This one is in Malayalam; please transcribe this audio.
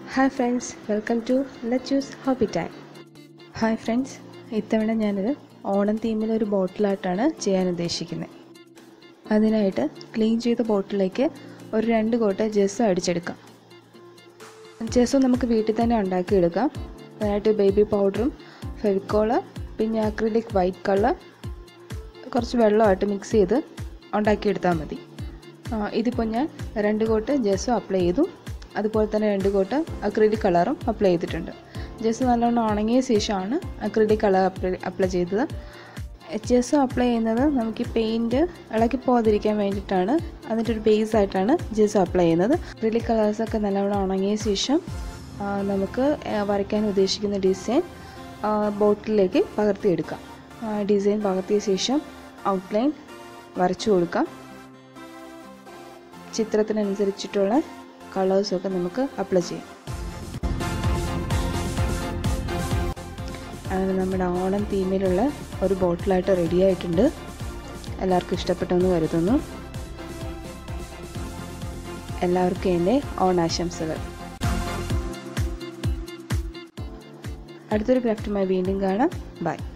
hi friends welcome to let choose hobby time hi friends ഇത്തവണ ഞാനൊരു ഓണം തീമിൽ ഒരു ബോട്ടിലായിട്ടാണ് ചെയ്യാൻ ഉദ്ദേശിക്കുന്നത് അതിനായിട്ട് ക്ലീൻ ചെയ്ത ബോട്ടിലേക്ക് ഒരു രണ്ട് കോട്ട് ജെസ്സോ അടിച്ചെടുക്കാം ജെസ്സോ നമുക്ക് വീട്ടിൽ തന്നെ ഉണ്ടാക്കിയെടുക്കാം അതിനായിട്ട് ബേബി പൗഡറും ഫെവിക്കോള് പിന്നെ അക്രിലിക് വൈറ്റ് കളർ കുറച്ച് വെള്ളമായിട്ട് മിക്സ് ചെയ്ത് ഉണ്ടാക്കിയെടുത്താൽ മതി ആ, ഇതിപ്പോൾ ഞാൻ രണ്ട് കോട്ട് ജെസ്സോ അപ്ലൈ ചെയ്തു അതുപോലെ തന്നെ രണ്ട് കോട്ട് അക്രിലിക് കളറും അപ്ലൈ ചെയ്തിട്ടുണ്ട് ജെസ്സോ നല്ലോണം ഉണങ്ങിയ ശേഷമാണ് അക്രിലിക് കളർ അപ്ലൈ അപ്ലൈ ചെയ്തത് ജെസ്സോ അപ്ലൈ ചെയ്യുന്നത് നമുക്ക് ഈ പെയിൻറ്റ് ഇളക്കി പോകാതിരിക്കാൻ വേണ്ടിയിട്ടാണ് അതിൻ്റെ ഒരു ബേസ് ആയിട്ടാണ് ജെസ്സോ അപ്ലൈ ചെയ്യുന്നത് അക്രിലിക് കളേഴ്സൊക്കെ നല്ലോണം ഉണങ്ങിയ ശേഷം ആ, നമുക്ക് ആ, വരയ്ക്കാൻ ഉദ്ദേശിക്കുന്ന ഡിസൈൻ ബോട്ടിലേക്ക് പകർത്തിയെടുക്കാം ആ, ഡിസൈൻ പകർത്തിയ ശേഷം ഔട്ട്ലൈൻ വരച്ചു കൊടുക്കാം ചിത്രത്തിനനുസരിച്ചിട്ടുള്ള കളേഴ്സൊക്കെ നമുക്ക് അപ്ലൈ ചെയ്യാം അങ്ങനെ നമ്മുടെ ഓണം തീമിലുള്ള ഒരു ബോട്ടിലായിട്ട് റെഡി ആയിട്ടുണ്ട് എല്ലാവർക്കും ഇഷ്ടപ്പെട്ടെന്ന് കരുതുന്നു എല്ലാവർക്കും എൻ്റെ ഓണാശംസകൾ അടുത്തൊരു ക്രാഫ്റ്റുമായി വീണ്ടും കാണാം ബൈ